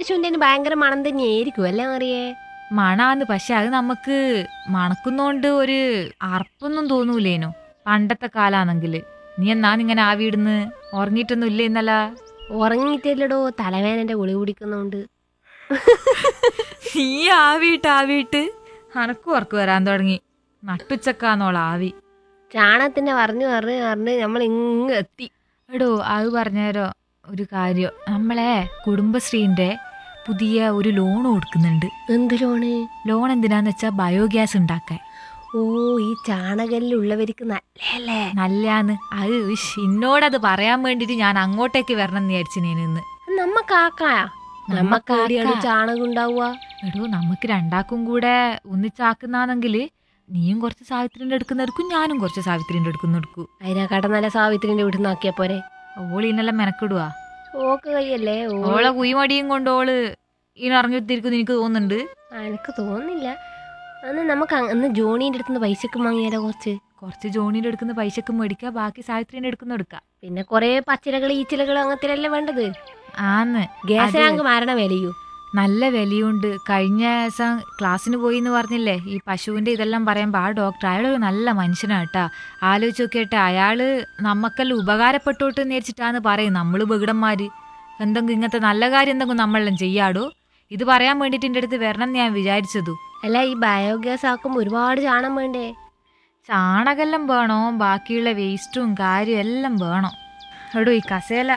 പശുവിന്റെ ഭയങ്കര മണം തന്നെയായിരിക്കും അല്ലേ മറിയേ മണാന്ന് പക്ഷെ അത് നമുക്ക് മണക്കുന്നോണ്ട് ഒരു അറപ്പൊന്നും തോന്നൂലേനോ പണ്ടത്തെ കാലാണെങ്കില് നീ എന്നാ ഇങ്ങനെ ആവിയിടുന്ന് ഉറങ്ങിയിട്ടൊന്നും ഇല്ലേ ഇന്നല ഉറങ്ങിയിട്ടില്ലടോ തലവേദനന്റെ ഗുളി കുടിക്കുന്നോണ്ട് നീ ആവിയിട്ട് ആവിയിട്ട് അനക്കും ഉറക്ക് വരാൻ തുടങ്ങി നട്ടുച്ചക്കാന്നോള ആവി ചാണകത്തിന്റെ പറഞ്ഞു പറഞ്ഞ് പറഞ്ഞ് നമ്മൾ ഇങ്ങ് എത്തി എടോ അത് പറഞ്ഞേരോ ഒരു കാര്യം നമ്മളെ കുടുംബശ്രീന്റെ പുതിയ ഒരു ലോൺ കൊടുക്കുന്നുണ്ട് എന്ത് ലോണ് ലോൺ എന്തിനാന്ന് വെച്ചാൽ ബയോഗ്യാസ് ഉണ്ടാക്കാൻ ഓ ഈ ചാണകല്ലുള്ളവർക്ക് നല്ലല്ലേ നല്ലാന്ന് അത് ഇഷ്, ഇന്നോടത് പറയാൻ വേണ്ടിട്ട് ഞാൻ അങ്ങോട്ടേക്ക് വരണം എന്ന് വിചാരിച്ചു ഞാൻ ഇന്ന് നമ്മക്കാക്കാ നമ്മക്ക് എവിടെയാണ് നമ്മക്കാക്ക. ചാണകം ഉണ്ടാവുക എടോ നമുക്ക് രണ്ടാക്കും കൂടെ ഒന്നിച്ചാക്കുന്നാണെങ്കിൽ നീയും കുറച്ച് സാവിത്രിന്റെ എടുക്കുന്നെടുക്കും ഞാനും കുറച്ച് സാവിത്രിന്റെ എടുക്കുന്നെടുക്കും അതിനെക്കാട്ടും നല്ല സാവിത്രിന്റെ വീട്ടിൽ നിന്നാക്കിയ പോരെ ഓള് ഇന്നെല്ലാം മെനക്കിടുവാ ഓക്ക് കൈയല്ലേ ഓ ഓളെ കുയിമടിയും കൊണ്ട് ഓള് ഇനി ഇറങ്ങിത്തിരിക്കും എനിക്ക് തോന്നുന്നുണ്ട് ആ, എനിക്ക് തോന്നുന്നില്ല അന്ന് നമുക്ക് അ- അന്ന് ജോണീന്റെ അടുത്ത് പൈസക്ക് വാങ്ങിയാലോ കുറച്ച് കുറച്ച് ജോണിയുടെ എടുക്കുന്ന പൈസക്ക് മേടിക്കുക ബാക്കി സാവിത്രിന്റെ എടുക്കുന്ന എടുക്കുക പിന്നെ കൊറേ പച്ചിലകൾ ഈച്ചിലകൾ അങ്ങനത്തെ വേണ്ടത് ആന്ന് ഗ്യാസിനാങ്ക് മാരണ വിലയൂ നല്ല വിലയുണ്ട് കഴിഞ്ഞ ദിവസം ക്ലാസ്സിന് പോയി എന്ന് പറഞ്ഞില്ലേ ഈ പശുവിന്റെ ഇതെല്ലാം പറയുമ്പോൾ ആ ഡോക്ടർ അയാളൊരു നല്ല മനുഷ്യനാട്ടാ ആലോചിച്ച് നോക്കിയിട്ട് അയാള് നമ്മക്കെല്ലാം ഉപകാരപ്പെട്ടോട്ട് എന്ന് വിചാരിച്ചിട്ടാന്ന് പറയും നമ്മള് ബഹുടന്മാര് എന്തെങ്കിലും ഇങ്ങനത്തെ നല്ല കാര്യം എന്തെങ്കിലും നമ്മളെല്ലാം ചെയ്യാടോ ഇത് പറയാൻ വേണ്ടിട്ട് എൻ്റെ അടുത്ത് വരണം എന്ന് ഞാൻ വിചാരിച്ചതു അല്ല ഈ ബയോഗ്യാസ് ആക്കുമ്പോ ഒരുപാട് ചാണം വേണ്ടേ ചാണകെല്ലാം വേണോ ബാക്കിയുള്ള വേസ്റ്റും കാര്യവും എല്ലാം വേണം എടോ ഈ കസേല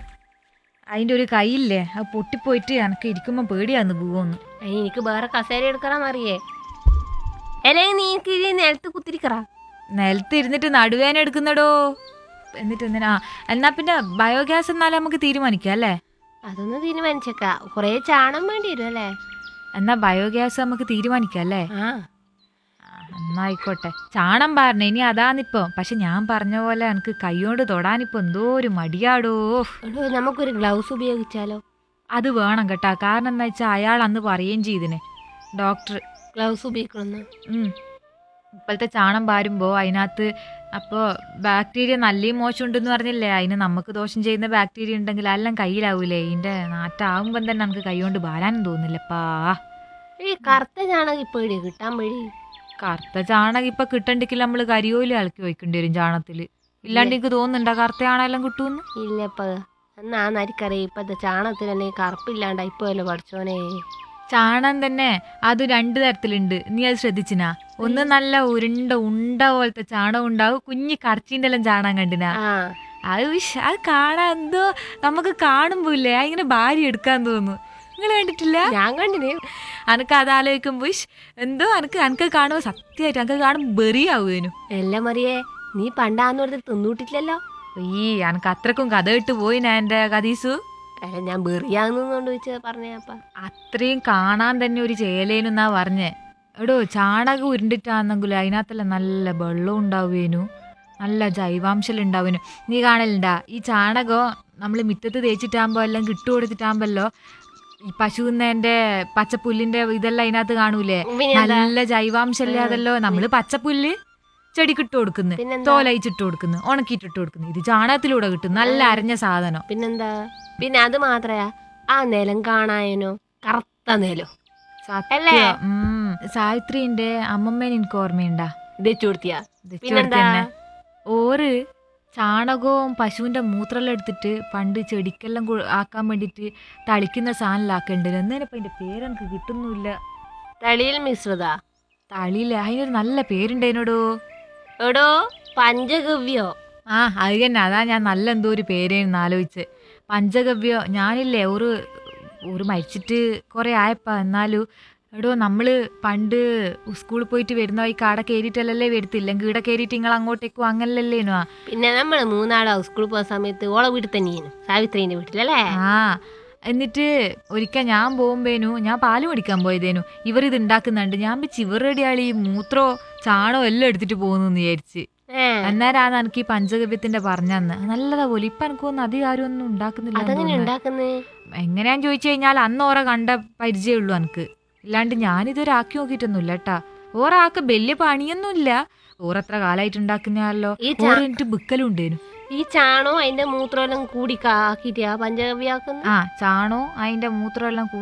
അതിൻ്റെ ഒരു കൈയില്ലേ അത് പൊട്ടിപ്പോയിട്ട് എനക്ക് ഇരിക്കുമ്പോൾ പേടിയാന്ന് പോകുമെന്ന് അതിന് എനിക്ക് വേറെ കസേര എടുക്കണം അറിയേ അല്ലെങ്കിൽ നീ എനിക്ക് ഈ നിലത്ത് കുത്തിരിക്കറ നിലത്ത് ഇരുന്നിട്ട് നടുവേന എടുക്കുന്നടോ എന്നിട്ട് എന്തിനാ എന്നാ പിന്നെ ബയോഗ്യാസ് എന്നാലും നമുക്ക് തീരുമാനിക്കാം അല്ലേ അതൊന്ന് തീരുമാനിച്ചേക്ക കൊറേ ചാണം വേണ്ടി വരും അല്ലേ എന്നാ ബയോഗ്യാസ് നമുക്ക് തീരുമാനിക്കാം അല്ലേ ആ ആ, എന്നാ ആയിക്കോട്ടെ ചാണം പറഞ്ഞ ഇനി അതാന്നിപ്പോ പക്ഷെ ഞാൻ പറഞ്ഞ പോലെ എനിക്ക് കൈകൊണ്ട് തൊടാനിപ്പോ എന്തോ ഒരു മടിയാടോ എടോ നമുക്കൊരു ഗ്ലൗസ് ഉപയോഗിച്ചാലോ അത് വേണം കേട്ടാ കാരണം എന്താ വെച്ചാൽ അയാൾ അന്ന് പറയുകയും ചെയ്തിനെ ഡോക്ടർ ഗ്ലൗസ് ഉപയോഗിക്കണമെന്ന് ഉം. ഇപ്പോഴത്തെ ചാണം പാരുമ്പോൾ അതിനകത്ത് അപ്പോൾ ബാക്ടീരിയ നല്ലയും മോശം ഉണ്ടെന്ന് പറഞ്ഞില്ലേ അതിന് നമുക്ക് ദോഷം ചെയ്യുന്ന ബാക്ടീരിയ ഉണ്ടെങ്കിൽ എല്ലാം കയ്യിലാവൂലേ ഇതിൻ്റെ നാറ്റാവുമ്പം തന്നെ നമുക്ക് കൈ കൊണ്ട് പാരാനും തോന്നില്ലപ്പാ ഈ കറുത്ത ചാണകം ഇപ്പൊ എവിടെയാ കിട്ടാൻ വഴി കറുത്ത ചാണകം ഇപ്പം കിട്ടണ്ടെങ്കിൽ നമ്മൾ കരിയോല് ഇളക്കി വയ്ക്കേണ്ടി വരും ചാണത്തിൽ ഇല്ലാണ്ട് എനിക്ക് തോന്നുന്നുണ്ടോ കറുത്ത ചാണമെല്ലാം കിട്ടുമെന്ന് ഇല്ലപ്പ എന്നാ നരിക്കറിയാം ഇപ്പത്തെ ചാണകത്തിൽ തന്നെ കറുപ്പില്ലാണ്ട് ഇപ്പൊ അല്ലേ പഠിച്ചോനെ ചാണം തന്നെ അത് രണ്ട് തരത്തിലുണ്ട് നീ അത് ശ്രദ്ധിച്ചിനാ ഒന്ന് നല്ല ഉരുണ്ട ഉണ്ട പോലത്തെ ചാണം ഉണ്ടാവും കുഞ്ഞി കറച്ചിൻ്റെ എല്ലാം ചാണകം കണ്ടിനാ ആ അത് വിഷ് അത് കാണാൻ എന്തോ നമുക്ക് കാണുമ്പോ ഇല്ലേ ഇങ്ങനെ ഭാര്യ എടുക്കാൻ തോന്നുന്നു നിങ്ങൾ കണ്ടിട്ടില്ല ഞാൻ കണ്ടിന് അനക്ക് അത് ആലോചിക്കുമ്പോ ഇഷ് എന്തോ അനക്ക് അനക്ക് കാണുമ്പോ സത്യമായിട്ട് അനക്ക് കാണുമ്പോ ബെറിയാവുന്നു എല്ലാം മറിയേ നീ പണ്ടാന്ന് പറഞ്ഞിട്ട് തിന്നൂട്ടിട്ടില്ലല്ലോ ഈ അനക്ക് അത്രക്കും കഥ ഇട്ട് പോയി ഞാൻ എൻ്റെ കതീസു അല്ല ഞാൻ ബെറിയാന്നോണ്ട് വെച്ച് പറഞ്ഞപ്പ അത്രയും കാണാൻ തന്നെ ഒരു ചേലേനെന്നാ പറഞ്ഞേ എടോ ചാണകം ഉരുണ്ടിട്ടാണെങ്കിലും അതിനകത്തെല്ലാം നല്ല വെള്ളം ഉണ്ടാവുകേനു നല്ല ജൈവാംശം ഉണ്ടാവുന്നു നീ കാണലുണ്ടാ ഈ ചാണകം നമ്മൾ മിറ്റത്ത് തേച്ചിട്ടാകുമ്പോൾ എല്ലാം കിട്ടു കൊടുത്തിട്ടാകുമ്പല്ലോ ഈ പശുവിന്റെ പച്ചപ്പുല്ലിന്റെ ഇതെല്ലാം അതിനകത്ത് കാണൂലേ പിന്നെന്താ? നല്ല ജൈവാംശം ഇല്ലാതല്ലോ നമ്മള് പച്ചപ്പുല്ല് ചെടിക്ക് ഇട്ട് കൊടുക്കുന്നു പിന്നെന്താ? തോലയിച്ചിട്ട് കൊടുക്കുന്നു ഉണക്കിയിട്ടിട്ട് കൊടുക്കുന്നു ഇത് ചാണകത്തിലൂടെ കിട്ടും നല്ല അരഞ്ഞ സാധനം പിന്നെന്താ പിന്നെ അത് മാത്രയാ ആ നിലം കാണായനോ കറുത്ത നിലം അല്ലേ? സത്യം ഉം. സാവിത്രിന്റെ അമ്മമ്മേനെ എനിക്ക് ഓർമ്മയുണ്ടാ വെച്ചു കൊടുത്തിയാ ഇത് പിന്നെന്താ? ചെറുത്ത് തന്നെ. ഓര് ചാണകവും പശുവിന്റെ മൂത്രമെല്ലാം എടുത്തിട്ട് പണ്ട് ചെടിക്കെല്ലാം കൊ- ആക്കാൻ വേണ്ടിട്ട് തളിക്കുന്ന സാധനത്തിലാക്കണ്ട് എന്നേനപ്പം അതിന്റെ പേരെനിക്ക് കിട്ടുന്നില്ല തളിയിൽ മിശ്രിത തളിയില്ല അതിനൊരു നല്ല പേരുണ്ടേനോടോ എടോ പഞ്ചഗവ്യോ ആ അത് തന്നെ അതാ ഞാൻ നല്ല എന്തോ ഒരു പേരേന്ന് ആലോചിച്ച് പഞ്ചഗവ്യോ ഞാനില്ലേ ഒരു ഒരു മരിച്ചിട്ട് കുറെ ആയപ്പാ എന്നാലും എടോ നമ്മള് പണ്ട് സ്കൂളിൽ പോയിട്ട് വരുന്ന വഴിക്ക് ആടെ കയറിയിട്ടല്ലേ വരത്തില്ലെങ്കിൽ ഇവിടെ കയറിയിട്ട് നിങ്ങൾ അങ്ങോട്ടേക്കും അങ്ങനല്ലേനോ പിന്നെ നമ്മള് മൂന്നാളാവും സ്കൂളിൽ പോകുന്ന സമയത്ത് ഓളെ വീട്ടിൽ തന്നെയാണ് സാവിത്രീന്റെ വീട്ടിലല്ലേ ആ എന്നിട്ട് ഒരിക്കൽ ഞാൻ പോകുമ്പേനു ഞാൻ പാല് മേടിക്കാൻ പോയതേനു ഇവർ ഇത് ഉണ്ടാക്കുന്നുണ്ട് ഞാൻ വെച്ച് ഇവരുടെ ആള് ഈ മൂത്രോ ചാണോ എല്ലാം എടുത്തിട്ട് പോകുന്നു വിചാരിച്ച് ഏ അന്നേരാണ് എനിക്ക് ഈ പഞ്ചഗവ്യത്തിന്റെ പറഞ്ഞന്ന് നല്ലതാ പോലെ ഇപ്പൊ എനിക്കൊന്നും അധികം ആരും ഒന്നും ഉണ്ടാക്കുന്നില്ല എന്ന് അതെങ്ങനെ തോന്നുന്നു. ഉണ്ടാക്കുന്നേ എങ്ങനെയാന്ന് ചോദിച്ചു കഴിഞ്ഞാൽ അന്ന് ഓറ കണ്ട പരിചയമുള്ളൂ എനിക്ക് ഇല്ലാണ്ട് ഞാനിതുവരെ ആക്കി നോക്കിയിട്ടൊന്നുമില്ല കേട്ടാ ഓറാക്ക് വലിയ പണിയൊന്നുമില്ല ഓറത്ര കാലായിട്ട് ഉണ്ടാക്കുന്നല്ലോ ഈ ചാ- ഓറിട്ട് ബിക്കലും ഉണ്ടേനു ഈ ചാണോ അതിന്റെ മൂത്രമെല്ലാം കൂടി കാക്കിട്ട് ആ പഞ്ചഗവ്യാക്കുന്നു ആ ചാണോ അതിന്റെ മൂത്രം എല്ലാം